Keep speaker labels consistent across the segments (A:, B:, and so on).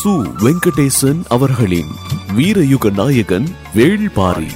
A: சு வெங்கடேசன் அவர்களின் வீரயுக நாயகன் வேள்பாரி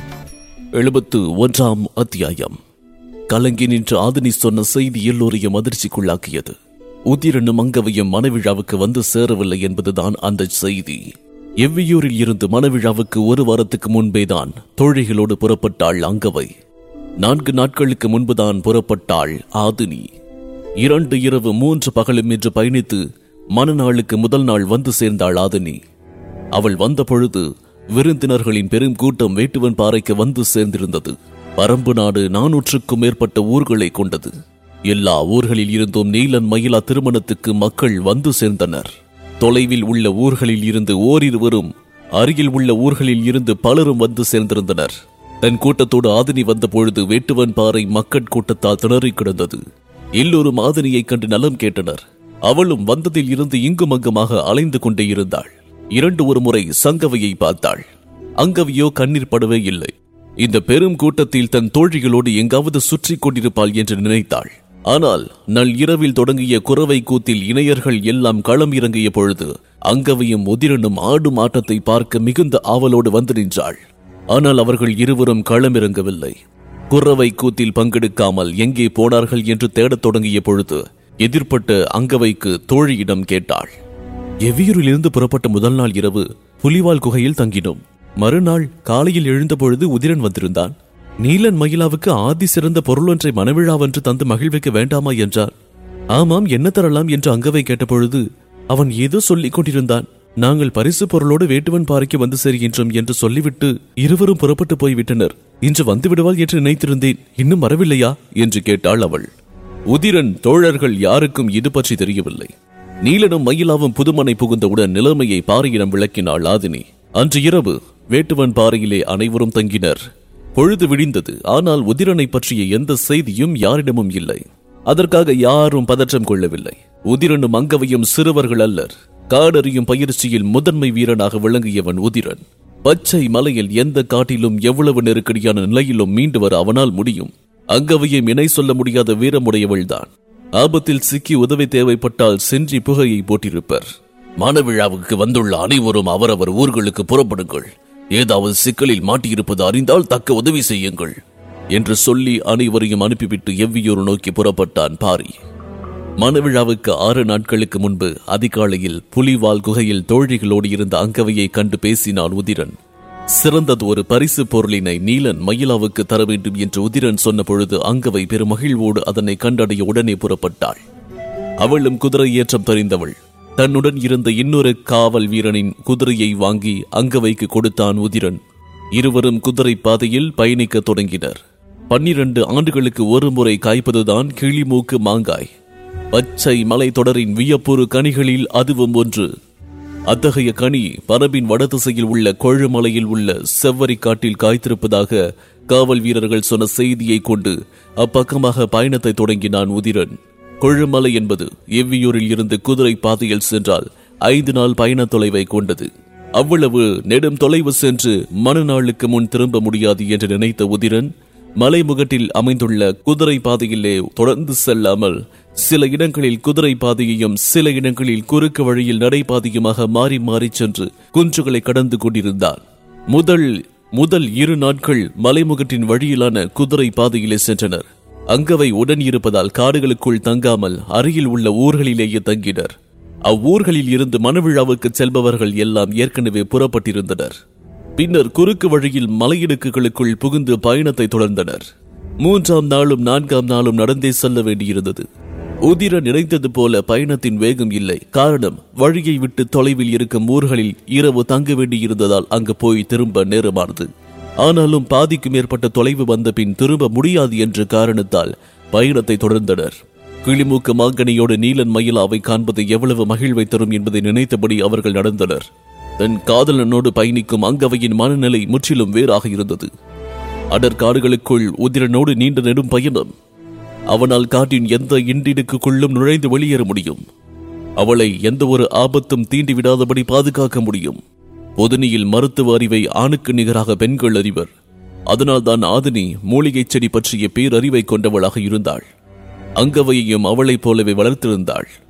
A: எழுபத்து ஒன்றாம் அத்தியாயம் கலங்கி நின்று ஆதினி சொன்ன செய்தி எல்லோரையும் அதிர்ச்சிக்குள்ளாக்கியது உதிரனும் அங்கவையும் மனவிழாவுக்கு வந்து சேரவில்லை என்பதுதான் அந்த செய்தி எவ்வியூரில் இருந்து மனவிழாவுக்கு ஒரு வாரத்துக்கு முன்பேதான் தோழிகளோடு புறப்பட்டாள் அங்கவை நான்கு நாட்களுக்கு முன்புதான் புறப்பட்டாள் ஆதினி இரண்டு இரவு மூன்று பகலும் என்று பயணித்து மனநாளுக்கு முதல் நாள் வந்து சேர்ந்தாள் ஆதினி அவள் வந்த பொழுது விருந்தினர்களின் பெரும் கூட்டம் வேட்டுவன் பாறைக்கு வந்து சேர்ந்திருந்தது பரம்பு நாடு நானூற்றுக்கும் மேற்பட்ட ஊர்களை கொண்டது எல்லா ஊர்களில் இருந்தும் நீலன் மயிலா திருமணத்துக்கு மக்கள் வந்து சேர்ந்தனர் தொலைவில் உள்ள ஊர்களில் இருந்து ஓரிருவரும் அருகில் உள்ள ஊர்களில் இருந்து பலரும் வந்து சேர்ந்திருந்தனர் தன் கூட்டத்தோடு ஆதினி வந்த பொழுது வேட்டுவன் பாறை மக்கள் கூட்டத்தால் திணறி கிடந்தது எல்லோரும் ஆதினியைக் கண்டு நலம் கேட்டனர் அவளும் வந்ததில் இருந்து இங்கும் அங்குமாக அலைந்து கொண்டே இருந்தாள் இரண்டு ஒரு முறை சங்கவையை பார்த்தாள் அங்கவையோ கண்ணீர் படவே இல்லை இந்த பெரும் கூட்டத்தில் தன் தோழிகளோடு எங்காவது சுற்றி கொண்டிருப்பாள் என்று நினைத்தாள் ஆனால் நள் இரவில் தொடங்கிய குறவை கூத்தில் இணையர்கள் எல்லாம் களம் இறங்கிய பொழுது அங்கவையும் உதிரனும் ஆடும் ஆட்டத்தை பார்க்க மிகுந்த ஆவலோடு வந்து நின்றாள் ஆனால் அவர்கள் இருவரும் களமிறங்கவில்லை குறவை கூத்தில் பங்கெடுக்காமல் எங்கே போனார்கள் என்று தேடத் தொடங்கிய பொழுது எதிர்ப்பட்ட அங்கவைக்கு தோழியிடம் கேட்டாள் எவ்வியூரிலிருந்து புறப்பட்ட முதல் நாள் இரவு புலிவால் குகையில் தங்கினோம் மறுநாள் காலையில் எழுந்தபொழுது உதிரன் வந்திருந்தான் நீலன் மயிலாவுக்கு ஆதி சிறந்த பொருளொன்றை மனவிழாவென்று தந்து மகிழ்விக்க வேண்டாமா என்றான் ஆமாம் என்ன தரலாம் என்று அங்கவை கேட்டபொழுது அவன் ஏதோ சொல்லிக் கொண்டிருந்தான் நாங்கள் பரிசு பொருளோடு வேட்டுவன் பாறைக்கு வந்து சேர்கின்றோம் என்று சொல்லிவிட்டு இருவரும் புறப்பட்டு போய்விட்டனர் இன்று வந்து விடுவாள் என்று நினைத்திருந்தேன் இன்னும் வரவில்லையா என்று கேட்டாள் அவள் உதிரன் தோழர்கள் யாருக்கும் இது பற்றி தெரியவில்லை நீலனும் மயிலாவும் புதுமனை புகுந்தவுடன் நிலைமையை பாறையிடம் விளக்கினாள் ஆதினி அன்று இரவு வேட்டுவன் பாறையிலே அனைவரும் தங்கினர் பொழுது விடிந்தது ஆனால் உதிரனை பற்றிய எந்த செய்தியும் யாரிடமும் இல்லை அதற்காக யாரும் பதற்றம் கொள்ளவில்லை உதிரனும் அங்கவையும் சிறுவர்கள் அல்லர் காடறியும் பயிற்சியில் முதன்மை வீரனாக விளங்கியவன் உதிரன் பச்சை மலையில் எந்த காட்டிலும் எவ்வளவு நெருக்கடியான நிலையிலும் மீண்டு வர அவனால் முடியும் அங்கவையும் இணை சொல்ல முடியாத வீரமுடையவள்தான் ஆபத்தில் சிக்கி உதவி தேவைப்பட்டால் சென்றி புகையை போட்டிருப்பர் மானவிழாவுக்கு வந்துள்ள அனைவரும் அவரவர் ஊர்களுக்கு புறப்படுங்கள் ஏதாவது சிக்கலில் மாட்டியிருப்பது அறிந்தால் தக்க உதவி செய்யுங்கள் என்று சொல்லி அனைவரையும் அனுப்பிவிட்டு எவ்வியூர் நோக்கி புறப்பட்டான் பாரி மனவிழாவுக்கு ஆறு நாட்களுக்கு முன்பு அதிகாலையில் புலிவால் குகையில் தோழிகளோடு இருந்த அங்கவையை கண்டு பேசினான் உதிரன் சிறந்தது ஒரு பரிசு பொருளினை நீலன் மயிலாவுக்கு தர வேண்டும் என்று உதிரன் சொன்ன பொழுது அங்கவை பெருமகிழ்வோடு அதனை கண்டடைய உடனே புறப்பட்டாள் அவளும் குதிரை ஏற்றம் தெரிந்தவள் தன்னுடன் இருந்த இன்னொரு காவல் வீரனின் குதிரையை வாங்கி அங்கவைக்கு கொடுத்தான் உதிரன் இருவரும் குதிரை பாதையில் பயணிக்கத் தொடங்கினர் பன்னிரண்டு ஆண்டுகளுக்கு ஒரு முறை காய்ப்பதுதான் கிளிமூக்கு மாங்காய் பச்சை மலைத்தொடரின் வியப்புறு கனிகளில் அதுவும் ஒன்று அத்தகைய கனி பரபின் வடதிசையில் உள்ள கொழுமலையில் உள்ள செவ்வரி காட்டில் காய்த்திருப்பதாக காவல் வீரர்கள் சொன்ன செய்தியை கொண்டு அப்பக்கமாக பயணத்தை தொடங்கினான் உதிரன் கொழுமலை என்பது எவ்வியூரில் இருந்து குதிரை பாதையில் சென்றால் ஐந்து நாள் பயண தொலைவை கொண்டது அவ்வளவு நெடும் தொலைவு சென்று மறுநாளுக்கு முன் திரும்ப முடியாது என்று நினைத்த உதிரன் மலைமுகட்டில் அமைந்துள்ள குதிரை பாதையிலே தொடர்ந்து செல்லாமல் சில இடங்களில் குதிரை பாதையையும் சில இடங்களில் குறுக்கு வழியில் நடைபாதையுமாக மாறி மாறி சென்று குன்றுகளை கடந்து கொண்டிருந்தான் முதல் முதல் இரு நாட்கள் மலைமுகட்டின் வழியிலான குதிரை பாதையிலே சென்றனர் அங்கவை உடன் இருப்பதால் காடுகளுக்குள் தங்காமல் அருகில் உள்ள ஊர்களிலேயே தங்கினர் அவ்வூர்களில் இருந்து மனவிழாவுக்கு செல்பவர்கள் எல்லாம் ஏற்கனவே புறப்பட்டிருந்தனர் பின்னர் குறுக்கு வழியில் மலையிடுக்குகளுக்குள் புகுந்து பயணத்தை தொடர்ந்தனர் மூன்றாம் நாளும் நான்காம் நாளும் நடந்தே செல்ல வேண்டியிருந்தது உதிர நினைத்தது போல பயணத்தின் வேகம் இல்லை காரணம் வழியை விட்டு தொலைவில் இருக்கும் ஊர்களில் இரவு தங்க வேண்டியிருந்ததால் அங்கு போய் திரும்ப நேரமானது ஆனாலும் பாதிக்கு மேற்பட்ட தொலைவு வந்த பின் திரும்ப முடியாது என்ற காரணத்தால் பயணத்தை தொடர்ந்தனர் கிளிமூக்கு மாங்கனியோடு நீலன் மயிலாவை காண்பது எவ்வளவு மகிழ்வை தரும் என்பதை நினைத்தபடி அவர்கள் நடந்தனர் தன் காதலனோடு பயணிக்கும் அங்கவையின் மனநிலை முற்றிலும் வேறாக இருந்தது அடற்காடுகளுக்குள் உதிரனோடு நீண்ட நெடும் பயணம் அவனால் காட்டின் எந்த இண்டிடுக்குள்ளும் நுழைந்து வெளியேற முடியும் அவளை எந்த ஒரு ஆபத்தும் தீண்டிவிடாதபடி பாதுகாக்க முடியும் பொதுனியில் மருத்துவ அறிவை ஆணுக்கு நிகராக பெண்கள் அறிவர் அதனால்தான் ஆதினி மூலிகைச் செடி பற்றிய பேரறிவை கொண்டவளாக இருந்தாள் அங்கவையையும் அவளைப் போலவே வளர்த்திருந்தாள்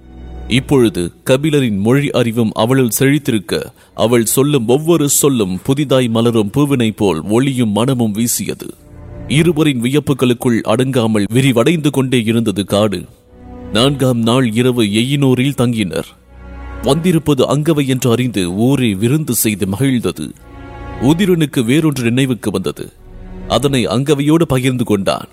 A: இப்பொழுது கபிலரின் மொழி அறிவும் அவளுள் செழித்திருக்க அவள் சொல்லும் ஒவ்வொரு சொல்லும் புதிதாய் மலரும் பூவினைப் போல் ஒளியும் மனமும் வீசியது இருவரின் வியப்புகளுக்குள் அடங்காமல் விரிவடைந்து கொண்டே இருந்தது காடு நான்காம் நாள் இரவு எய்யினூரில் தங்கினர் வந்திருப்பது அங்கவை என்று அறிந்து ஊரே விருந்து செய்து மகிழ்ந்தது உதிரனுக்கு வேறொன்று நினைவுக்கு வந்தது அதனை அங்கவையோடு பகிர்ந்து கொண்டான்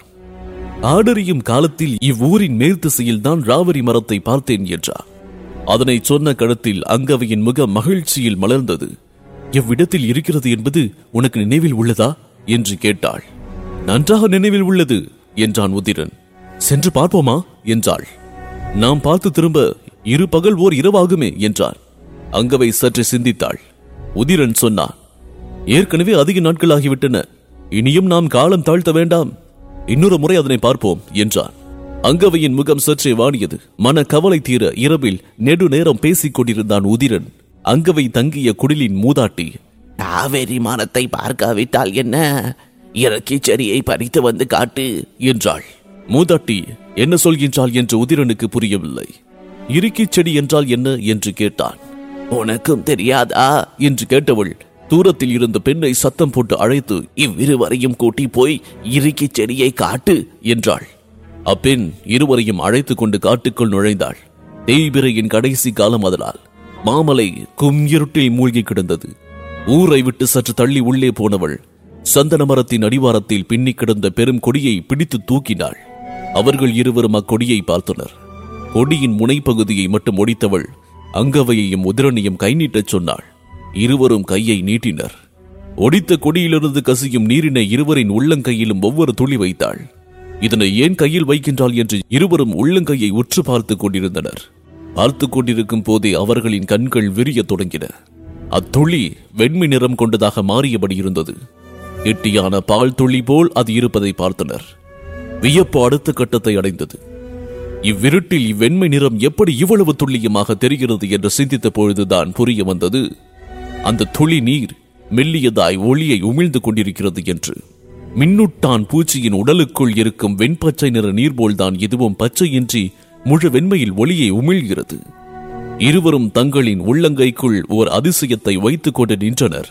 A: ஆடறியும் காலத்தில் இவ்வூரின் மேற்திசையில் தான் ராவரி மரத்தை பார்த்தேன் என்றார் அதனை சொன்ன கடத்தில் அங்கவையின் முகம் மகிழ்ச்சியில் மலர்ந்தது எவ்விடத்தில் இருக்கிறது என்பது உனக்கு நினைவில் உள்ளதா என்று கேட்டாள் நன்றாக நினைவில் உள்ளது என்றான் உதிரன் சென்று பார்ப்போமா என்றாள் நாம் பார்த்து திரும்ப இரு பகல் ஓர் இரவாகுமே என்றான் அங்கவை சற்று சிந்தித்தாள் உதிரன் சொன்னான் ஏற்கனவே அதிக நாட்கள் ஆகிவிட்டன இனியும் நாம் காலம் தாழ்த்த வேண்டாம் இன்னொரு முறை அதனை பார்ப்போம் என்றான் அங்கவையின் முகம் சற்றே வாடியது மன கவலை தீர இரவில் நெடு நேரம் பேசிக் கொண்டிருந்தான் உதிரன் அங்கவை தங்கிய குடிலின் மூதாட்டி
B: காவேரி மரத்தை பார்க்காவிட்டால் என்ன இறக்கி செடியை பறித்து வந்து காட்டு
A: என்றாள் மூதாட்டி என்ன சொல்கின்றாள் என்று உதிரனுக்கு புரியவில்லை இறுக்கிச் செடி என்றால் என்ன என்று கேட்டான்
B: உனக்கும் தெரியாதா
A: என்று கேட்டவள் தூரத்தில் இருந்த பெண்ணை சத்தம் போட்டு அழைத்து
B: இவ்விருவரையும் கூட்டி போய் இறுக்கி செடியை காட்டு
A: என்றாள் அப்பெண் இருவரையும் அழைத்துக் கொண்டு காட்டுக்குள் நுழைந்தாள் தேய்பிரையின் கடைசி காலம் அதனால் மாமலை கும் இருட்டில் மூழ்கி கிடந்தது ஊரை விட்டு சற்று தள்ளி உள்ளே போனவள் சந்தன மரத்தின் அடிவாரத்தில் பின்னிக் கிடந்த பெரும் கொடியை பிடித்து தூக்கினாள் அவர்கள் இருவரும் அக்கொடியை பார்த்தனர் கொடியின் முனைப்பகுதியை மட்டும் ஒடித்தவள் அங்கவையையும் உதிரனையும் கை நீட்டச் சொன்னாள் இருவரும் கையை நீட்டினர் ஒடித்த கொடியிலிருந்து கசியும் நீரினை இருவரின் உள்ளங்கையிலும் ஒவ்வொரு துளி வைத்தாள் இதனை ஏன் கையில் வைக்கின்றாள் என்று இருவரும் உள்ளங்கையை உற்று பார்த்துக் கொண்டிருந்தனர் பார்த்துக் கொண்டிருக்கும் போதே அவர்களின் கண்கள் விரியத் தொடங்கின அத்துளி வெண்மை நிறம் கொண்டதாக மாறியபடி இருந்தது கெட்டியான பால் துளி போல் அது இருப்பதை பார்த்தனர் வியப்பு அடுத்த கட்டத்தை அடைந்தது இவ்விருட்டில் இவ்வெண்மை நிறம் எப்படி இவ்வளவு துல்லியமாக தெரிகிறது என்று சிந்தித்த பொழுதுதான் புரிய வந்தது அந்த துளி நீர் மெல்லியதாய் ஒளியை உமிழ்ந்து கொண்டிருக்கிறது என்று மின்னுட்டான் பூச்சியின் உடலுக்குள் இருக்கும் வெண்பச்சை நிற நீர் போல்தான் இதுவும் பச்சையின்றி முழு வெண்மையில் ஒளியை உமிழ்கிறது இருவரும் தங்களின் உள்ளங்கைக்குள் ஓர் அதிசயத்தை வைத்துக் கொண்டு நின்றனர்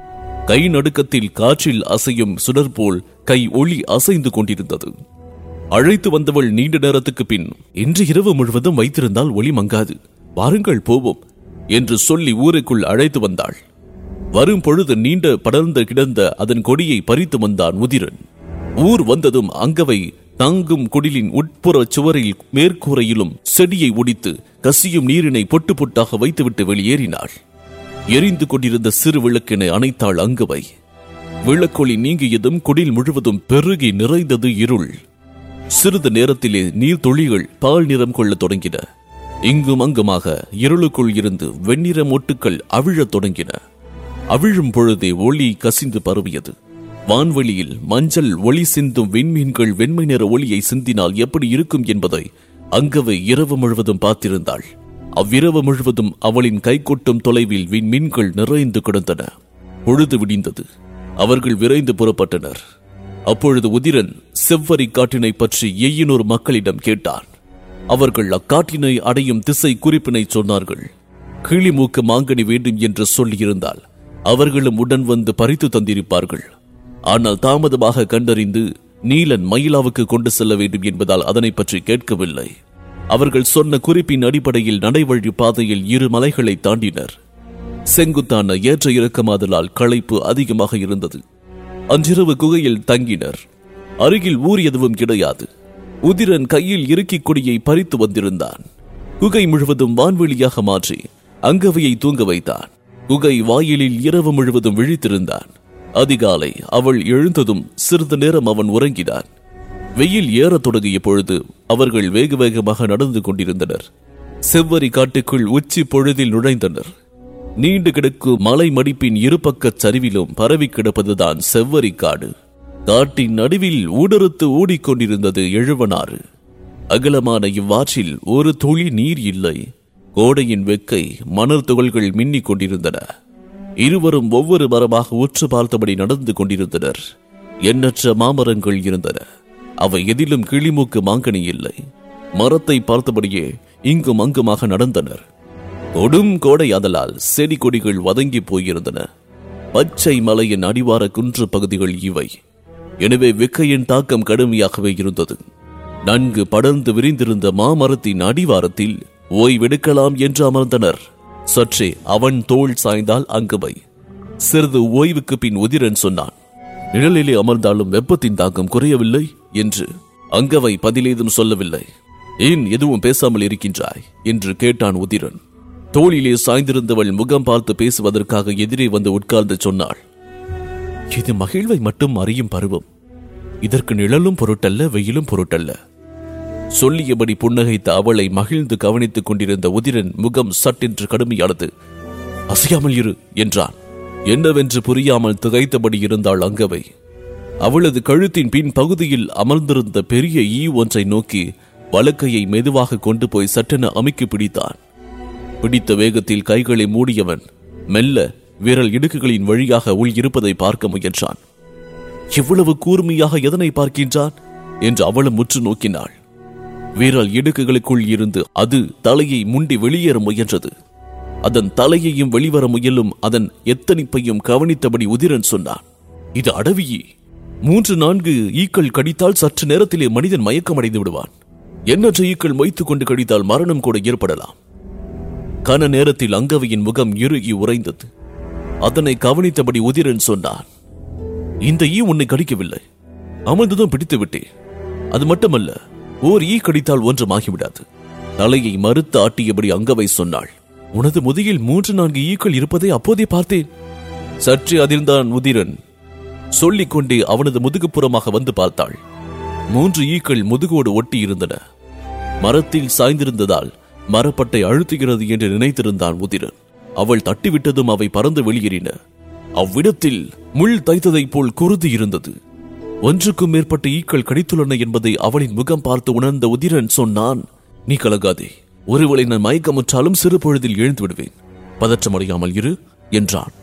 A: கை நடுக்கத்தில் காற்றில் அசையும் சுடர் போல் கை ஒளி அசைந்து கொண்டிருந்தது அழைத்து வந்தவள் நீண்ட நேரத்துக்கு பின் இன்று இரவு முழுவதும் வைத்திருந்தால் ஒளி மங்காது வாருங்கள் போவோம் என்று சொல்லி ஊருக்குள் அழைத்து வந்தாள் வரும் பொழுது நீண்ட படர்ந்த கிடந்த அதன் கொடியை பறித்து வந்தான் உதிரன் ஊர் வந்ததும் அங்கவை தாங்கும் குடிலின் உட்புற சுவரில் மேற்கூரையிலும் செடியை ஒடித்து கசியும் நீரினை பொட்டு பொட்டாக வைத்துவிட்டு வெளியேறினாள் எரிந்து கொண்டிருந்த சிறு விளக்கினை அணைத்தாள் அங்கவை விளக்கொளி நீங்கியதும் குடில் முழுவதும் பெருகி நிறைந்தது இருள் சிறிது நேரத்திலே நீர்த்துளிகள் பால் நிறம் கொள்ளத் தொடங்கின இங்கும் அங்குமாக இருளுக்குள் இருந்து வெண்ணிற மொட்டுக்கள் அவிழத் தொடங்கின அவிழும் பொழுதே ஒளி கசிந்து பரவியது வான்வெளியில் மஞ்சள் ஒளி சிந்தும் விண்மீன்கள் வெண்மை நிற ஒளியை சிந்தினால் எப்படி இருக்கும் என்பதை அங்கவை இரவு முழுவதும் பார்த்திருந்தாள் அவ்விரவு முழுவதும் அவளின் கைகொட்டும் தொலைவில் விண்மீன்கள் நிறைந்து கிடந்தன பொழுது விடிந்தது அவர்கள் விரைந்து புறப்பட்டனர் அப்பொழுது உதிரன் செவ்வரி காட்டினை பற்றி எய்யினூர் மக்களிடம் கேட்டான் அவர்கள் அக்காட்டினை அடையும் திசை குறிப்பினை சொன்னார்கள் கிளிமூக்கு மாங்கனி வேண்டும் என்று சொல்லியிருந்தால் அவர்களும் உடன் வந்து பறித்து தந்திருப்பார்கள் ஆனால் தாமதமாக கண்டறிந்து நீலன் மயிலாவுக்கு கொண்டு செல்ல வேண்டும் என்பதால் அதனை பற்றி கேட்கவில்லை அவர்கள் சொன்ன குறிப்பின் அடிப்படையில் நடைவழி பாதையில் இரு மலைகளை தாண்டினர் செங்குத்தான ஏற்ற இறக்கமாதலால் களைப்பு அதிகமாக இருந்தது அன்றிரவு குகையில் தங்கினர் அருகில் ஊர் எதுவும் கிடையாது உதிரன் கையில் இறுக்கிக் கொடியை பறித்து வந்திருந்தான் குகை முழுவதும் வான்வெளியாக மாற்றி அங்கவையை தூங்க வைத்தான் குகை வாயிலில் இரவு முழுவதும் விழித்திருந்தான் அதிகாலை அவள் எழுந்ததும் சிறிது நேரம் அவன் உறங்கினான் வெயில் ஏறத் தொடங்கிய பொழுது அவர்கள் வேக வேகமாக நடந்து கொண்டிருந்தனர் செவ்வரி காட்டுக்குள் உச்சி பொழுதில் நுழைந்தனர் நீண்டு கிடக்கும் மலை மடிப்பின் இருபக்கச் சரிவிலும் பரவி கிடப்பதுதான் செவ்வரி காடு காட்டின் நடுவில் ஊடறுத்து ஓடிக்கொண்டிருந்தது எழுவனாறு அகலமான இவ்வாற்றில் ஒரு துளி நீர் இல்லை கோடையின் வெக்கை மணல் துகள்கள் மின்னிக் கொண்டிருந்தன இருவரும் ஒவ்வொரு மரமாக உற்று பார்த்தபடி நடந்து கொண்டிருந்தனர் எண்ணற்ற மாமரங்கள் இருந்தன அவை எதிலும் கிளிமூக்கு மாங்கனி இல்லை மரத்தை பார்த்தபடியே இங்கும் அங்குமாக நடந்தனர் கொடும் கோடை அதலால் செடி கொடிகள் வதங்கி போயிருந்தன பச்சை மலையின் அடிவார குன்று பகுதிகள் இவை எனவே வெக்கையின் தாக்கம் கடுமையாகவே இருந்தது நன்கு படர்ந்து விரிந்திருந்த மாமரத்தின் அடிவாரத்தில் ஓய்வெடுக்கலாம் என்று அமர்ந்தனர் சற்றே அவன் தோள் சாய்ந்தால் அங்குவை சிறிது ஓய்வுக்கு பின் உதிரன் சொன்னான் நிழலிலே அமர்ந்தாலும் வெப்பத்தின் தாக்கம் குறையவில்லை என்று அங்கவை பதிலேதும் சொல்லவில்லை ஏன் எதுவும் பேசாமல் இருக்கின்றாய் என்று கேட்டான் உதிரன் தோளிலே சாய்ந்திருந்தவள் முகம் பார்த்து பேசுவதற்காக எதிரே வந்து உட்கார்ந்து சொன்னாள் இது மகிழ்வை மட்டும் அறியும் பருவம் இதற்கு நிழலும் பொருட்டல்ல வெயிலும் பொருட்டல்ல சொல்லியபடி புன்னகைத்த அவளை மகிழ்ந்து கவனித்துக் கொண்டிருந்த உதிரன் முகம் சட்டென்று கடுமையானது அசையாமல் இரு என்றான் என்னவென்று புரியாமல் திகைத்தபடி இருந்தாள் அங்கவை அவளது கழுத்தின் பின் பகுதியில் அமர்ந்திருந்த பெரிய ஈ ஒன்றை நோக்கி வலக்கையை மெதுவாக கொண்டு போய் சட்டென அமுக்கி பிடித்தான் பிடித்த வேகத்தில் கைகளை மூடியவன் மெல்ல விரல் இடுக்குகளின் வழியாக உள் இருப்பதை பார்க்க முயன்றான் இவ்வளவு கூர்மையாக எதனை பார்க்கின்றான் என்று அவளும் முற்று நோக்கினாள் விரல் இடுக்குகளுக்குள் இருந்து அது தலையை முண்டி வெளியேற முயன்றது அதன் தலையையும் வெளிவர முயலும் அதன் எத்தனிப்பையும் கவனித்தபடி உதிரன் சொன்னான் இது அடவியே மூன்று நான்கு ஈக்கள் கடித்தால் சற்று நேரத்திலே மனிதன் மயக்கமடைந்து விடுவான் எண்ணற்ற ஈக்கள் மொய்த்துக் கொண்டு கடித்தால் மரணம் கூட ஏற்படலாம் கன நேரத்தில் அங்கவையின் முகம் இறுகி உறைந்தது அதனை கவனித்தபடி உதிரன் சொன்னான் இந்த ஈ உன்னை கடிக்கவில்லை அமர்ந்ததும் பிடித்து விட்டேன் அது மட்டுமல்ல ஓர் ஈ கடித்தால் ஒன்றும் ஆகிவிடாது தலையை மறுத்து ஆட்டியபடி அங்கவை சொன்னாள் உனது முதுகில் மூன்று நான்கு ஈக்கள் இருப்பதை அப்போதே பார்த்தேன் சற்றே அதிர்ந்தான் உதிரன் சொல்லிக் கொண்டே அவனது முதுகுப்புறமாக வந்து பார்த்தாள் மூன்று ஈக்கள் முதுகோடு ஒட்டி இருந்தன மரத்தில் சாய்ந்திருந்ததால் மரப்பட்டை அழுத்துகிறது என்று நினைத்திருந்தான் உதிரன் அவள் தட்டிவிட்டதும் அவை பறந்து வெளியேறின அவ்விடத்தில் முள் தைத்ததைப் போல் குருதி இருந்தது ஒன்றுக்கும் மேற்பட்ட ஈக்கள் கடித்துள்ளன என்பதை அவளின் முகம் பார்த்து உணர்ந்த உதிரன் சொன்னான் நீ கலகாதே ஒருவேளை நான் மயக்கமுற்றாலும் சிறு பொழுதில் எழுந்து விடுவேன் பதற்றமடையாமல் இரு என்றான்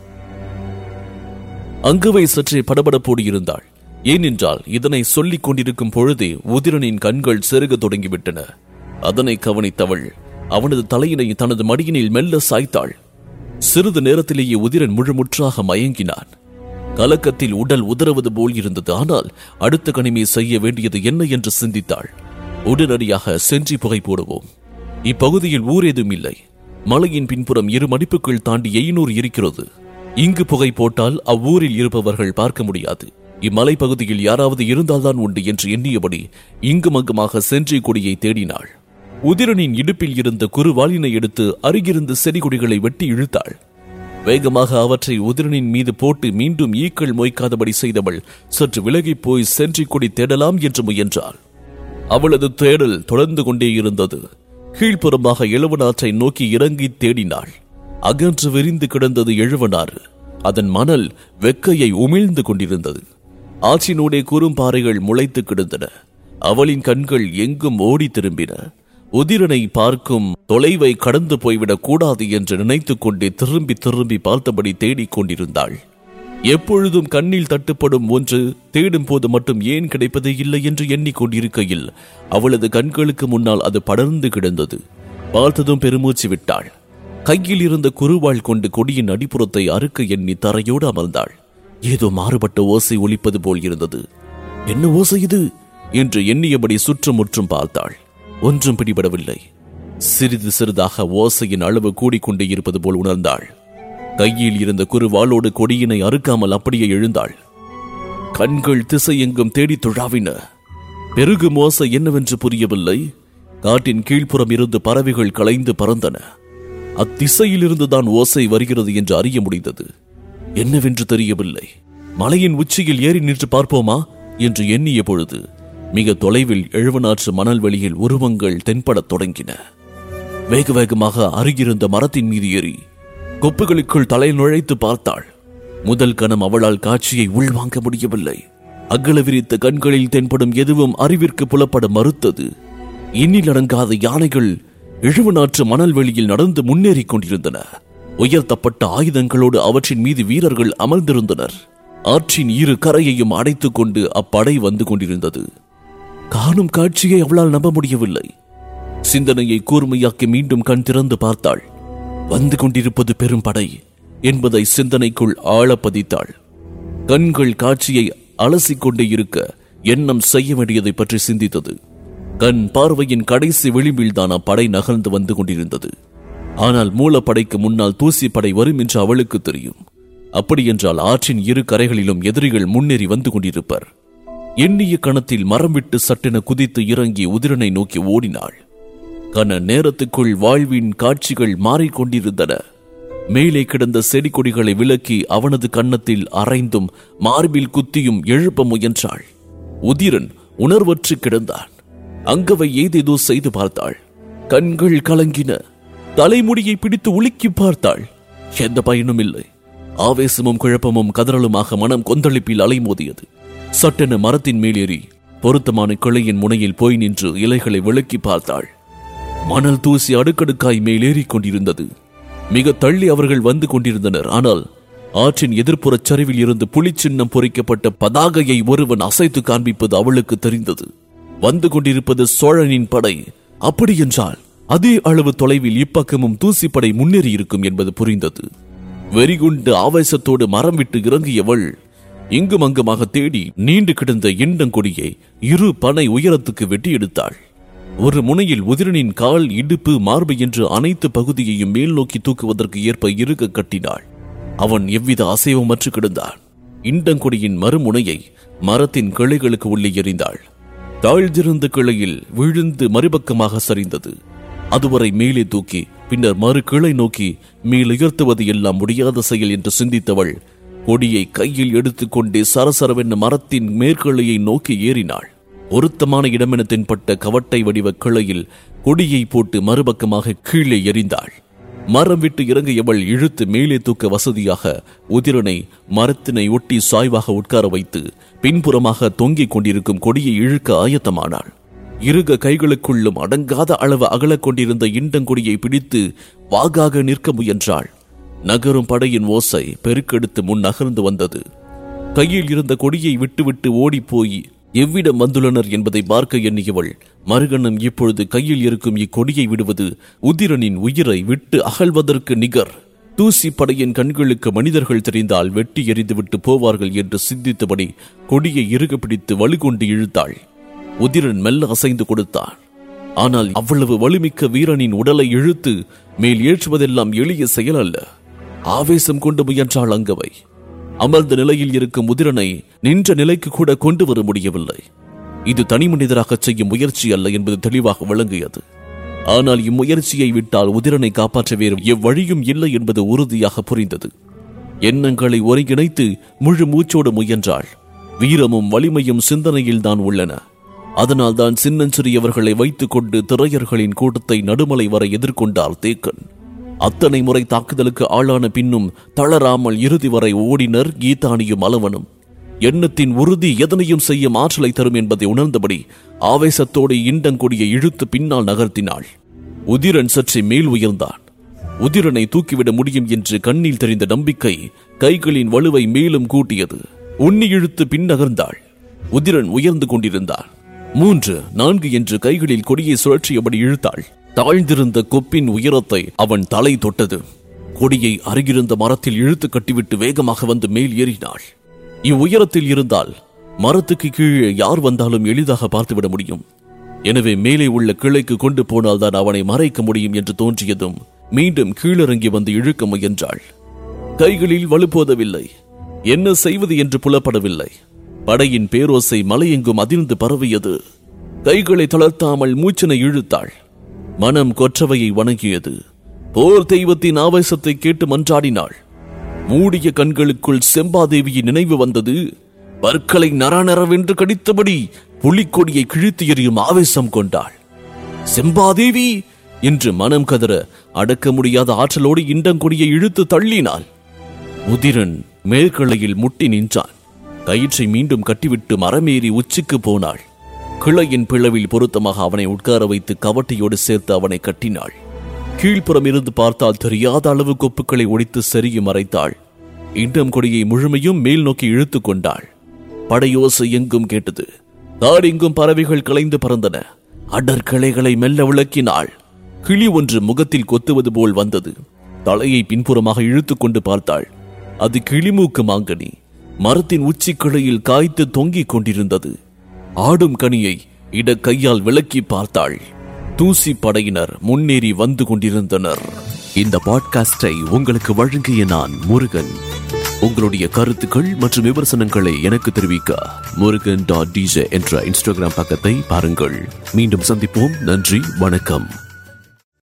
A: அங்குவை சற்றே படபடப்போடு இருந்தாள் ஏனென்றால் இதனை சொல்லிக் கொண்டிருக்கும் பொழுதே உதிரனின் கண்கள் செருகத் தொடங்கிவிட்டன அதனை கவனித்தவள் அவனது தலையினை தனது மடியினில் மெல்ல சாய்த்தாள் சிறிது நேரத்திலேயே உதிரன் முழுமுற்றாக மயங்கினான் கலக்கத்தில் உடல் உதறுவது போல் இருந்தது ஆனால் அடுத்த கணிமே செய்ய வேண்டியது என்ன என்று சிந்தித்தாள் உடனடியாக சென்றி புகை போடுவோம் இப்பகுதியில் ஊர் ஏதும் இல்லை மலையின் பின்புறம் இரு மடிப்புகள் தாண்டி எய்நூறு இருக்கிறது இங்கு புகை போட்டால் அவ்வூரில் இருப்பவர்கள் பார்க்க முடியாது இம்மலை பகுதியில் யாராவது இருந்தால்தான் உண்டு என்று எண்ணியபடி இங்கும் அங்குமாக சென்றி கொடியை தேடினாள் உதிரனின் இடுப்பில் இருந்த குறுவாளினை எடுத்து அருகிருந்த செடி கொடிகளை வெட்டி இழுத்தாள் வேகமாக அவற்றை உதிரனின் மீது போட்டு மீண்டும் ஈக்கள் மொய்க்காதபடி செய்தவள் சற்று விலகிப் போய் சென்றி கொடி தேடலாம் என்று முயன்றாள் அவளது தேடல் தொடர்ந்து கொண்டே இருந்தது கீழ்ப்புறமாக எழுவனாற்றை நோக்கி இறங்கி தேடினாள் அகன்று விரிந்து கிடந்தது எழுவனாறு அதன் மணல் வெக்கையை உமிழ்ந்து கொண்டிருந்தது ஆற்றினூடே குறும்பாறைகள் முளைத்து கிடந்தன அவளின் கண்கள் எங்கும் ஓடி திரும்பின உதிரனை பார்க்கும் தொலைவை கடந்து போய்விடக் கூடாது என்று நினைத்துக் கொண்டே திரும்பி திரும்பி பார்த்தபடி தேடிக் கொண்டிருந்தாள் எப்பொழுதும் கண்ணில் தட்டுப்படும் ஒன்று தேடும் போது மட்டும் ஏன் கிடைப்பதே இல்லை என்று எண்ணிக்கொண்டிருக்கையில் அவளது கண்களுக்கு முன்னால் அது படர்ந்து கிடந்தது பார்த்ததும் பெருமூச்சு விட்டாள் கையில் இருந்த குறுவாள் கொண்டு கொடியின் அடிப்புறத்தை அறுக்க எண்ணி தரையோடு அமர்ந்தாள் ஏதோ மாறுபட்ட ஓசை ஒலிப்பது போல் இருந்தது என்ன ஓசை இது என்று எண்ணியபடி சுற்றுமுற்றும் பார்த்தாள் ஒன்றும் பிடிபடவில்லை சிறிது சிறிதாக ஓசையின் அளவு கூடிக்கொண்டே இருப்பது போல் உணர்ந்தாள் கையில் இருந்த குறுவாளோடு கொடியினை அறுக்காமல் அப்படியே எழுந்தாள் கண்கள் திசையெங்கும் தேடித் துழாவின பெருகு மோச என்னவென்று புரியவில்லை காட்டின் கீழ்ப்புறம் இருந்து பறவைகள் கலைந்து பறந்தன அத்திசையிலிருந்துதான் ஓசை வருகிறது என்று அறிய முடிந்தது என்னவென்று தெரியவில்லை மலையின் உச்சியில் ஏறி நின்று பார்ப்போமா என்று எண்ணிய பொழுது மிக தொலைவில் எழுவனாற்று மணல் வெளியில் உருவங்கள் தென்படத் தொடங்கின வேக வேகமாக அருகிருந்த மரத்தின் மீது ஏறி கொப்புகளுக்குள் தலை நுழைத்து பார்த்தாள் முதல் கணம் அவளால் காட்சியை உள்வாங்க முடியவில்லை அகல விரித்த கண்களில் தென்படும் எதுவும் அறிவிற்கு புலப்பட மறுத்தது எண்ணிலடங்காத யானைகள் இழுவனாற்று மணல் வெளியில் நடந்து முன்னேறிக் கொண்டிருந்தன உயர்த்தப்பட்ட ஆயுதங்களோடு அவற்றின் மீது வீரர்கள் அமர்ந்திருந்தனர் ஆற்றின் இரு கரையையும் அடைத்துக் கொண்டு அப்படை வந்து கொண்டிருந்தது காணும் காட்சியை அவளால் நம்ப முடியவில்லை சிந்தனையை கூர்மையாக்கி மீண்டும் கண் திறந்து பார்த்தாள் வந்து கொண்டிருப்பது பெரும் படை என்பதை சிந்தனைக்குள் ஆழ பதித்தாள் கண்கள் காட்சியை அலசிக் கொண்டே இருக்க எண்ணம் செய்ய வேண்டியதை பற்றி சிந்தித்தது கண் பார்வையின் கடைசி விளிம்பில்தான் அப்படை நகர்ந்து வந்து கொண்டிருந்தது ஆனால் மூலப்படைக்கு முன்னால் தூசி படை வரும் என்று அவளுக்கு தெரியும் அப்படியென்றால் ஆற்றின் இரு கரைகளிலும் எதிரிகள் முன்னேறி வந்து கொண்டிருப்பர் எண்ணிய கணத்தில் மரம் விட்டு சட்டென குதித்து இறங்கி உதிரனை நோக்கி ஓடினாள் கன நேரத்துக்குள் வாழ்வின் காட்சிகள் மாறிக்கொண்டிருந்தன மேலே கிடந்த செடி கொடிகளை விலக்கி அவனது கன்னத்தில் அரைந்தும் மார்பில் குத்தியும் எழுப்ப முயன்றாள் உதிரன் உணர்வற்று கிடந்தான் அங்கவை ஏதேதோ செய்து பார்த்தாள் கண்கள் கலங்கின தலைமுடியை பிடித்து உலுக்கி பார்த்தாள் எந்த பயனும் இல்லை ஆவேசமும் குழப்பமும் கதறலுமாக மனம் கொந்தளிப்பில் அலைமோதியது சட்டென மரத்தின் மேலேறி பொருத்தமான கிளையின் முனையில் போய் நின்று இலைகளை விளக்கி பார்த்தாள் மணல் தூசி அடுக்கடுக்காய் மேலேறிக் கொண்டிருந்தது மிக தள்ளி அவர்கள் வந்து கொண்டிருந்தனர் ஆனால் ஆற்றின் எதிர்ப்புறச் சரிவில் இருந்து புலிச்சின்னம் பொறிக்கப்பட்ட பதாகையை ஒருவன் அசைத்து காண்பிப்பது அவளுக்கு தெரிந்தது வந்து கொண்டிருப்பது சோழனின் படை அப்படியென்றால் அதே அளவு தொலைவில் இப்பக்கமும் தூசிப்படை முன்னேறி இருக்கும் என்பது புரிந்தது வெறிகுண்டு ஆவேசத்தோடு மரம் விட்டு இறங்கியவள் இங்கும் அங்குமாக தேடி நீண்டு கிடந்த இண்டங்கொடியை இரு பனை உயரத்துக்கு வெட்டி எடுத்தாள் ஒரு முனையில் உதிரனின் கால் இடுப்பு மார்பு என்று அனைத்து பகுதியையும் மேல் நோக்கி தூக்குவதற்கு ஏற்ப இறுக கட்டினாள் அவன் எவ்வித அசைவமற்று கிடந்தான் இண்டங்கொடியின் மறுமுனையை மரத்தின் கிளைகளுக்கு உள்ளே எறிந்தாள் தாழ்ந்திருந்த கிளையில் விழுந்து மறுபக்கமாக சரிந்தது அதுவரை மேலே தூக்கி பின்னர் மறு கிளை நோக்கி மேலுயர்த்துவது எல்லாம் முடியாத செயல் என்று சிந்தித்தவள் கொடியை கையில் எடுத்துக்கொண்டே சரசரவென்ன மரத்தின் மேற்கிளையை நோக்கி ஏறினாள் பொருத்தமான இடமென தென்பட்ட கவட்டை வடிவ கிளையில் கொடியை போட்டு மறுபக்கமாக கீழே எறிந்தாள் மரம் விட்டு இறங்கியவள் இழுத்து மேலே தூக்க வசதியாக உதிரனை மரத்தினை ஒட்டி சாய்வாக உட்கார வைத்து பின்புறமாக தொங்கிக் கொண்டிருக்கும் கொடியை இழுக்க ஆயத்தமானாள் இருக கைகளுக்குள்ளும் அடங்காத அளவு அகலக் கொண்டிருந்த இண்டங்கொடியை பிடித்து வாகாக நிற்க முயன்றாள் நகரும் படையின் ஓசை பெருக்கெடுத்து முன் நகர்ந்து வந்தது கையில் இருந்த கொடியை விட்டுவிட்டு ஓடிப்போய் எவ்விடம் வந்துள்ளனர் என்பதை பார்க்க எண்ணியவள் மறுகணம் இப்பொழுது கையில் இருக்கும் இக்கொடியை விடுவது உதிரனின் உயிரை விட்டு அகழ்வதற்கு நிகர் தூசி படையின் கண்களுக்கு மனிதர்கள் தெரிந்தால் வெட்டி எறிந்துவிட்டு போவார்கள் என்று சிந்தித்தபடி கொடியை இறுக பிடித்து வலுகொண்டு இழுத்தாள் உதிரன் மெல்ல அசைந்து கொடுத்தான் ஆனால் அவ்வளவு வலிமிக்க வீரனின் உடலை இழுத்து மேல் ஏற்றுவதெல்லாம் எளிய செயல் அல்ல ஆவேசம் கொண்டு முயன்றாள் அங்கவை அமர்ந்த நிலையில் இருக்கும் உதிரனை நின்ற நிலைக்கு கூட கொண்டு வர முடியவில்லை இது தனி மனிதராக செய்யும் முயற்சி அல்ல என்பது தெளிவாக விளங்கியது ஆனால் இம்முயற்சியை விட்டால் உதிரனை காப்பாற்ற வேறு எவ்வழியும் இல்லை என்பது உறுதியாக புரிந்தது எண்ணங்களை ஒருங்கிணைத்து முழு மூச்சோடு முயன்றாள் வீரமும் வலிமையும் சிந்தனையில் தான் உள்ளன அதனால் தான் சின்னஞ்சிறியவர்களை வைத்துக் கொண்டு திரையர்களின் கூட்டத்தை நடுமலை வரை எதிர்கொண்டார் தேக்கன் அத்தனை முறை தாக்குதலுக்கு ஆளான பின்னும் தளராமல் இறுதி வரை ஓடினர் கீதானியும் அளவனும் எண்ணத்தின் உறுதி எதனையும் செய்யும் ஆற்றலை தரும் என்பதை உணர்ந்தபடி ஆவேசத்தோடு இண்டங்கொடியை இழுத்து பின்னால் நகர்த்தினாள் உதிரன் சற்றே மேல் உயர்ந்தான் உதிரனை தூக்கிவிட முடியும் என்று கண்ணில் தெரிந்த நம்பிக்கை கைகளின் வலுவை மேலும் கூட்டியது உண்ணி இழுத்து பின் நகர்ந்தாள் உதிரன் உயர்ந்து கொண்டிருந்தான் மூன்று நான்கு என்று கைகளில் கொடியை சுழற்றியபடி இழுத்தாள் தாழ்ந்திருந்த கொப்பின் உயரத்தை அவன் தலை தொட்டது கொடியை அருகிருந்த மரத்தில் இழுத்து கட்டிவிட்டு வேகமாக வந்து மேல் ஏறினாள் இவ்வுயரத்தில் இருந்தால் மரத்துக்கு கீழே யார் வந்தாலும் எளிதாக பார்த்துவிட முடியும் எனவே மேலே உள்ள கிளைக்கு கொண்டு போனால்தான் அவனை மறைக்க முடியும் என்று தோன்றியதும் மீண்டும் கீழிறங்கி வந்து இழுக்க முயன்றாள் கைகளில் வலுப்போதவில்லை என்ன செய்வது என்று புலப்படவில்லை படையின் பேரோசை மலையெங்கும் அதிர்ந்து பரவியது கைகளை தளர்த்தாமல் மூச்சினை இழுத்தாள் மனம் கொற்றவையை வணங்கியது போர் தெய்வத்தின் ஆவேசத்தை கேட்டு மன்றாடினாள் மூடிய கண்களுக்குள் செம்பாதேவியின் நினைவு வந்தது பற்களை நரநரவென்று கடித்தபடி புலிக்கொடியை கிழித்து எறியும் ஆவேசம் கொண்டாள் செம்பாதேவி என்று மனம் கதற அடக்க முடியாத ஆற்றலோடு இண்டங்கொடியை இழுத்து தள்ளினாள் உதிரன் மேற்கிளையில் முட்டி நின்றான் கயிற்றை மீண்டும் கட்டிவிட்டு மரமேறி உச்சிக்கு போனாள் கிளையின் பிளவில் பொருத்தமாக அவனை உட்கார வைத்து கவட்டையோடு சேர்த்து அவனை கட்டினாள் கீழ்ப்புறம் இருந்து பார்த்தால் தெரியாத அளவு கொப்புக்களை ஒடித்து செருகி மறைத்தாள் இண்டம் கொடியை முழுமையும் மேல் நோக்கி இழுத்து கொண்டாள் படையோசை எங்கும் கேட்டது காடெங்கும் பறவைகள் கலைந்து பறந்தன அடற்கிளைகளை மெல்ல விளக்கினாள் கிளி ஒன்று முகத்தில் கொத்துவது போல் வந்தது தலையை பின்புறமாக இழுத்துக் கொண்டு பார்த்தாள் அது கிளிமூக்கு மாங்கனி மரத்தின் உச்சி கிளையில் காய்த்து தொங்கிக் கொண்டிருந்தது ஆடும் கனியை இட கையால் விளக்கி பார்த்தாள் தூசி படையினர் முன்னேறி வந்து கொண்டிருந்தனர் இந்த பாட்காஸ்டை உங்களுக்கு வழங்கிய நான் முருகன் உங்களுடைய கருத்துக்கள் மற்றும் விமர்சனங்களை எனக்கு தெரிவிக்க முருகன் டாட் டிஜே என்ற இன்ஸ்டாகிராம் பக்கத்தை பாருங்கள் மீண்டும் சந்திப்போம் நன்றி வணக்கம்